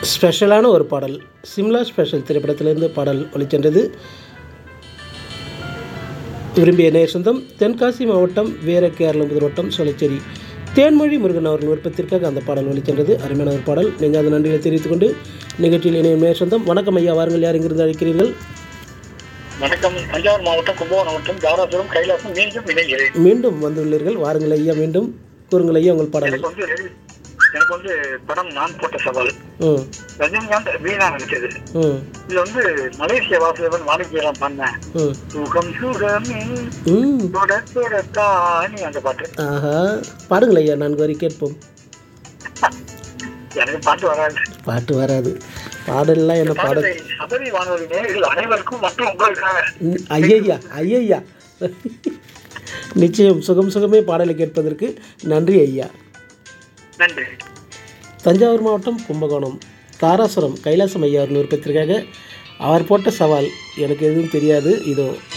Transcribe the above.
ஸ்பெஷலான ஒரு பாடல் சிம்லா ஸ்பெஷல் திரைப்படத்திலிருந்து பாடல் ஒளிச்சென்றது விரும்பிய நேர் சொந்தம் தென்காசி மாவட்டம் வீர கேரளம் வட்டம் சொலைச்சேரி தேன்மொழி முருகன் அவர்கள் விருப்பத்திற்காக அந்த பாடல் ஒளிச்சென்றது அருமையான ஒரு பாடல் நெஞ்சாத நன்றிகளை தெரிவித்துக் கொண்டு நிகழ்ச்சியில் இணையும் நேர் சொந்தம் வணக்கம் ஐயா வாருங்கள் யார் இங்கிருந்து அழைக்கிறீர்கள் வணக்கம் தஞ்சாவூர் மாவட்டம் கும்பகோணம் மாவட்டம் தாராசுரம் கைலாசம் மீண்டும் இணைகிறேன் மீண்டும் வந்துள்ளீர்கள் வாருங்கள் ஐயா மீண்டும் கூறுங்கள் ஐயா உங்கள் பாடல் எனக்கு வந்து எனக்கு வந்து படம் நான் போட்ட சவால் ம் ரஜினிகாந்த் வீணா நடிச்சது ம் இது வந்து மலேசிய வாசுதேவன் வாணிஜெயலாம் பண்ணேன் ம் சுகம் சுகமே ம் தொட தொடத்தானி அந்த பாட்டு ஆஹா பாடுங்கள் ஐயா நான்கு வரி கேட்போம் எனக்கு பாட்டு வராது பாட்டு வராது பாடல்லாம் என்ன பாட பாடலை சபரி வானொலி நேயர்கள் அனைவருக்கும் மற்றும் உங்களுக்காக ம், ஐயையா ஐயையா நிச்சயம் சுகம் சுகமே பாடலை கேட்பதற்கு நன்றி ஐயா நன்றி தஞ்சாவூர் மாவட்டம் கும்பகோணம் தாராசுரம் கைலாசம் ஐயா அவர்கள் விருப்பத்திற்காக அவர் போட்ட சவால் எனக்கு எதுவும் தெரியாது இதோ